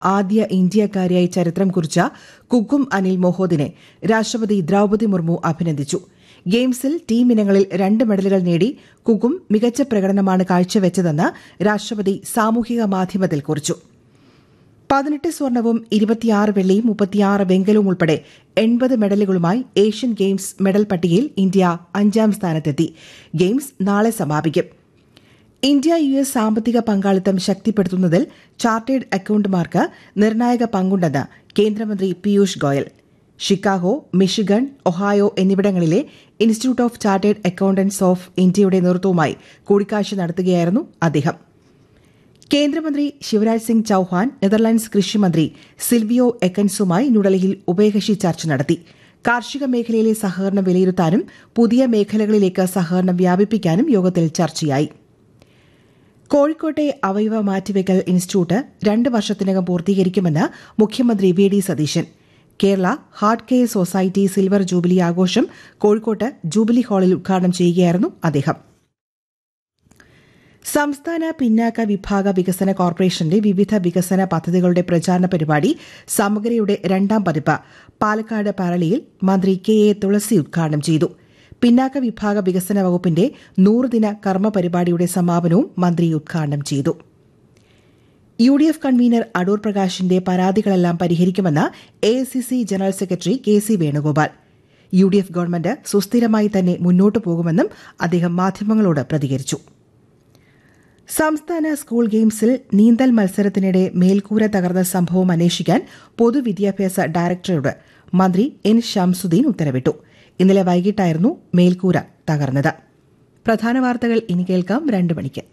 ആദ്യ ഇന്ത്യക്കാരിയായി ചരിത്രം കുറിച്ച കുക്കും അനിൽ മോഹോദിനെ രാഷ്ട്രപതി ദ്രൌപതി മുർമു അഭിനന്ദിച്ചു ഗെയിംസിൽ ടീം ഇനങ്ങളിൽ രണ്ട് മെഡലുകൾ നേടി കുക്കും മികച്ച പ്രകടനമാണ് കാഴ്ചവെച്ചതെന്ന് രാഷ്ട്രപതി സാമൂഹിക മാധ്യമത്തിൽ കുറിച്ചു പതിനെട്ട് സ്വർണവും ഇരുപത്തിയാറ് വെള്ളിയും മുപ്പത്തിയാറ് വെങ്കലവും ഉൾപ്പെടെ എൺപത് മെഡലുകളുമായി ഏഷ്യൻ ഗെയിംസ് മെഡൽ പട്ടികയിൽ ഇന്ത്യ അഞ്ചാം സ്ഥാനത്തെത്തി ഗെയിംസ് നാളെ സമാപിക്കും ഇന്ത്യ യു എസ് സാമ്പത്തിക പങ്കാളിത്തം ശക്തിപ്പെടുത്തുന്നതിൽ ചാർട്ടേഡ് അക്കൌണ്ടന്മാർക്ക് നിർണായക പങ്കുണ്ടെന്ന് കേന്ദ്രമന്ത്രി Piyush Goyal Chicago Michigan Ohio എന്നിവിടങ്ങളിലെ institute of chartered accountants of ഇന്ത്യയുടെ നേതൃത്വവുമായി കൂടിക്കാഴ്ച നടത്തുകയായിരുന്നു അദ്ദേഹം കേന്ദ്രമന്ത്രി ശിവരാജ് സിംഗ് ചൌഹാൻ നെതർലാൻഡ്സ് കൃഷിമന്ത്രി സിൽവിയോ എക്കൻസുമായി ന്യൂഡൽഹിയിൽ ഉഭയകക്ഷി ചർച്ച നടത്തി കാർഷിക മേഖലയിലെ സഹകരണം വിലയിരുത്താനും പുതിയ മേഖലകളിലേക്ക് സഹകരണം വ്യാപിപ്പിക്കാനും യോഗത്തിൽ ചർച്ചയായി കോഴിക്കോട്ടെ അവയവ മാറ്റിവെക്കൽ ഇൻസ്റ്റിറ്റ്യൂട്ട് രണ്ട് വർഷത്തിനകം പൂർത്തീകരിക്കുമെന്ന് മുഖ്യമന്ത്രി V D Satheesan Kerala heart care society silver jubilee ആഘോഷം കോഴിക്കോട്ട് ജൂബിലി ഹാളിൽ ഉദ്ഘാടനം ചെയ്യുകയായിരുന്നു അദ്ദേഹം സംസ്ഥാന പിന്നാക്ക വിഭാഗ വികസന കോർപ്പറേഷന്റെ വിവിധ വികസന പദ്ധതികളുടെ പ്രചാരണ പരിപാടി സമഗ്രയുടെ രണ്ടാം പതിപ്പ് പാലക്കാട് പാരളിയിൽ മന്ത്രി കെ എ തുളസി ഉദ്ഘാടനം ചെയ്തു പിന്നാക്ക വിഭാഗ വികസന വകുപ്പിന്റെ നൂറുദിന കർമ്മ പരിപാടിയുടെ സമാപനവും മന്ത്രി ഉദ്ഘാടനം ചെയ്തു U D F convener Adoor പ്രകാശിന്റെ പരാതികളെല്ലാം പരിഹരിക്കുമെന്ന് A general secretary K C Venugopal U D F government സുസ്ഥിരമായി തന്നെ മുന്നോട്ടു പോകുമെന്നും അദ്ദേഹം മാധ്യമങ്ങളോട് പ്രതികരിച്ചു സംസ്ഥാന സ്കൂൾ ഗെയിംസിൽ നീന്തൽ മത്സരത്തിനിടെ മേൽക്കൂര തകർന്ന സംഭവം അന്വേഷിക്കാൻ പൊതുവിദ്യാഭ്യാസ ഡയറക്ടറോട് മന്ത്രി എൻ ഷംസുദ്ദീൻ ഉത്തരവിട്ടു ഇന്നലെ വൈകിട്ടായിരുന്നു മേൽക്കൂര തകർന്നത് പ്രധാന വാർത്തകൾ ഇനി കേൾക്കാം രണ്ട് മണിക്ക്